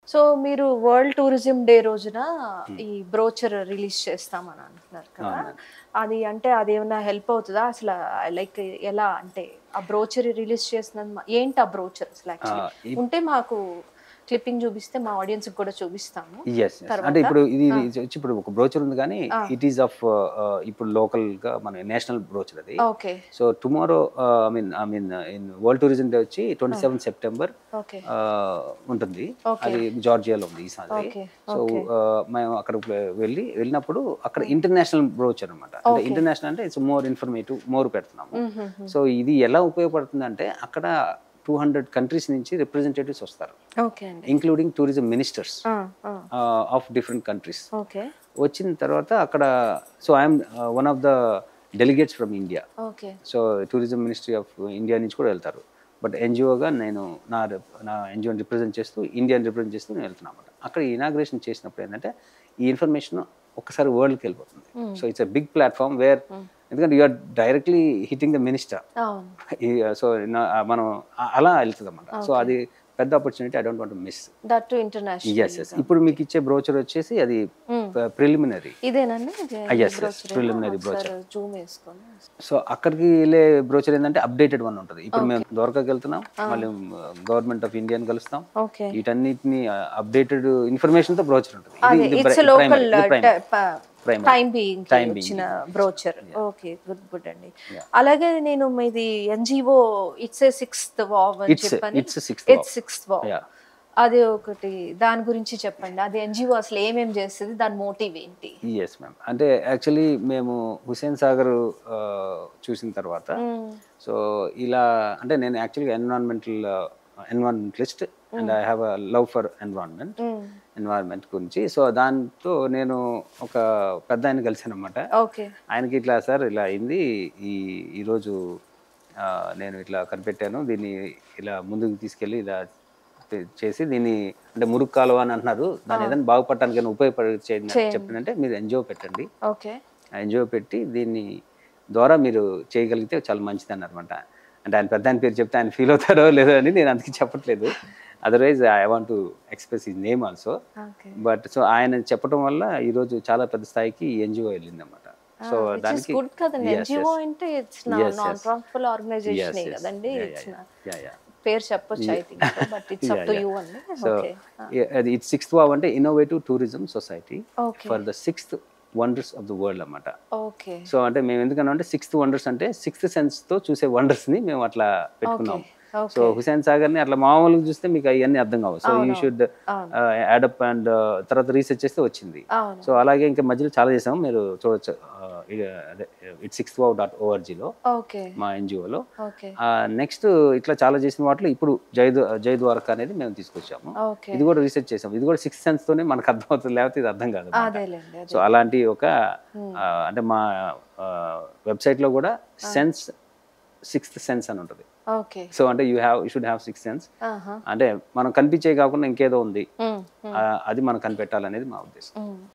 So మీరు world tourism day రోజున ఈ బ్రోచర్ రిలీజ్ చేస్తామని అంటున్నారు కదా అది అంటే అది ఏమైనా హెల్ప్ అవుతుందా అసలు లైక్ ఎలా అంటే ఆ బ్రోచర్ రిలీజ్ చేసినది మా- ఏంటి ఆ బ్రోచర్ అసలు యాక్చువల్లీ ఉంటే మాకు క్లిప్పింగ్ చూపిస్తే మా ఆడియన్స్ కూడా చూపిస్తాము ఎస్ అంటే ఇప్పుడు ఇది ఇది వచ్చి ఇప్పుడు ఒక బ్రోచర్ ఉంది కానీ ఇట్ ఈస్ ఆఫ్ ఇప్పుడు లోకల్ గా మన నేషనల్ బ్రోచర్ అది okay so tomorrow I mean I mean in world tourism day వచ్చి ట్వంటీ సెవెన్ సెప్టెంబర్ ఓకే ఉంటుంది అది జార్జియాలో ఉంది ఈసారి Okay, సో మేము అక్కడ వెళ్ళి వెళ్ళినప్పుడు అక్కడ ఇంటర్నేషనల్ బ్రోచర్ అనమాట అంటే ఇంటర్నేషనల్ అంటే ఇట్స్ మోర్ ఇన్ఫర్మేటివ్ మోర్ పెడుతున్నాము సో ఇది ఎలా ఉపయోగపడుతుంది అంటే అక్కడ టూ హండ్రెడ్ కంట్రీస్ నుంచి రిప్రజెంటేటివ్స్ వస్తారు ఓకే అండి including tourism ministers of different countries okay వచ్చిన తర్వాత అక్కడ so I'm one of the delegates from India okay so tourism ministry of India నుంచి కూడా వెళ్తారు బట్ ఎన్జిఓగా నేను నా rep- నా ఎన్జిఓని రిప్రజెంట్ చేస్తూ ఇండియాని రిప్రజెంట్ చేస్తూ నేను వెళ్తున్నాను అనమాట అక్కడ ఇనాగ్రేషన్ చేసినప్పుడు ఏంటంటే ఈ ఇన్ఫర్మేషన్ ఒక్కసారి వరల్డ్కి వెళ్ళిపోతుంది so it's a big platform where ఎందుకంటే you're directly hitting the minister అవును సో మనం అ- అలా వెళ్తుంది అనమాట సో అది పెద్ద opportunity I don't want miss that to international yes yes ఇప్పుడు మీకు ఇచ్చే బ్రోచర్ వచ్చేసి అది ప్రిలిమినరీ ఇదేనండి yes, yes, preliminary brochure. Zoom వేసుకొని సో అక్కడికి వెళ్ళే బ్రోచర్ ఏంటంటే అప్డేటెడ్ వన్ ఉంటుంది ఇప్పుడు మేము ద్వారకాకి వెళ్తున్నాం మళ్ళీ గవర్నమెంట్ ఆఫ్ ఇండియాని కలుస్తాం ఓకే వీటన్నిటిని అప్డేటెడ్ ఇన్ఫర్మేషన్ తో బ్రోచర్ ఉంటుంది అదే ఇది- ఇది ఇట్స్ pri- లోకల్ primary, ఇది primary. Primary. Time being Time being. ఇచ్చిన బ్రోచర్ ఓకే గుడ్ గుడ్ అండి అలాగే నేను ఇది NGO it's a sixth wow అని It's- చెప్పని it's a sixth it's sixth wow Yeah. అది ఒకటి దాని గురించి చెప్పండి అది ఎన్జిఓ అసలు ఏమేం చేస్తుంది దాని మోటివ్ ఏంటి ఎస్ మ్యామ్ అంటే యాక్చువల్లీ మేము హుసేన్ సాగర్ ఆ, చూసిన తర్వాత సో ఇలా అంటే నేను యాక్చువల్గా environmental environmentalist and I have a love for environment environment గురించి సో దాంతో నేను ఒక పెద్ద ఆయన కలిసాను అనమాట ఓకే ఆయనకి ఇట్లా సార్ ఇలా అయింది ఈ ఈరోజు ఆ, నేను ఇట్లా కనిపెట్టాను దీన్ని ఇలా ముందుకు తీసుకెళ్ళి ఇలా చే- చేసి దీన్ని అంటే మురుగు కాలువ అని అంటున్నారు దాన్ని ఏదైనా బాగుపడటానికి ఉపయోగపడే చెప్పిందంటే మీరు ఎన్జిఓ పెట్టండి ఓకే ఎన్జిఓ పెట్టి దీన్ని ద్వారా మీరు చేయగలిగితే చాలా మంచిది అన్నమాట అంటే ఆయన పెద్ద ఆయన పేరు చెప్తే ఆయన ఫీల్ అవుతారో లేదో అని నేను అందుకే చెప్పట్లేదు otherwise I want to express ఈ name also okay but so ఆయన చెప్పడం వల్ల ఈరోజు చాలా పెద్ద స్థాయికి ఎన్జిఓ వెళ్ళింది అనమాట సో దానికి గుడ్ కదండి Yes, ఎన్జిఓ yes. అంటే it's Yes, non yes. Profitable Yes, organization yes. కదండి Yeah, it's yeah, yeah, yeah. పేరు చెప్పొచ్చు I think but it's up to you అండి సో ఓకే అది ఇట్ సిక్స్త్ వావ్ అంటే innovative tourism society okay for the sixth wonders of the world అన్నమాట okay so అంటే మేము ఎందుకన్నా అంటే సిక్స్త్ వండర్స్ అంటే సిక్స్త్ సెన్స్ తో చూసే వండర్స్ ని మేము అట్లా పెట్టుకున్నాం ఓకే సో హుసేన్ సాగర్ ని అట్లా మామూలుగా చూస్తే మీకు అవన్నీ అర్థం కావు so you should adapt and తర్వాత రీసెర్చ్ చేస్తే వచ్చింది అవును సో అలాగే ఇంకా మధ్యలో చాలా చేసాము మీరు చూడొచ్చు ఇట్ సిక్స్త్ వావ్ డాట్ ఓఆర్జీలో ఓకే మా ఎన్జిఓలో ఓకే నెక్స్ట్ ఇట్లా చాలా చేసిన వాటిలో ఇప్పుడు జై జై ద్వారకా అనేది మేము తీసుకొచ్చాము ఓకే ఇది కూడా రీసెర్చ్ చేసాము ఇది కూడా సిక్స్ సెన్స్ తోనే మనకు అర్థమవుతుంది లేకపోతే ఇది అర్థం కాదు అదేలేండి అదే సో అలాంటి ఒక ఆ, అంటే మా వెబ్సైట్ లో కూడా సెన్స్ సిక్స్త్ సెన్స్ అని ఉంటుంది ఓకే సో అంటే you have you should have six sense ఆహా అంటే మనం కనిపించే కాకుండా ఇంకేదో ఉంది ఉమ్, ఆ, అది మనం కనిపెట్టాలనేది మా ఉద్దేశం ఉమ్.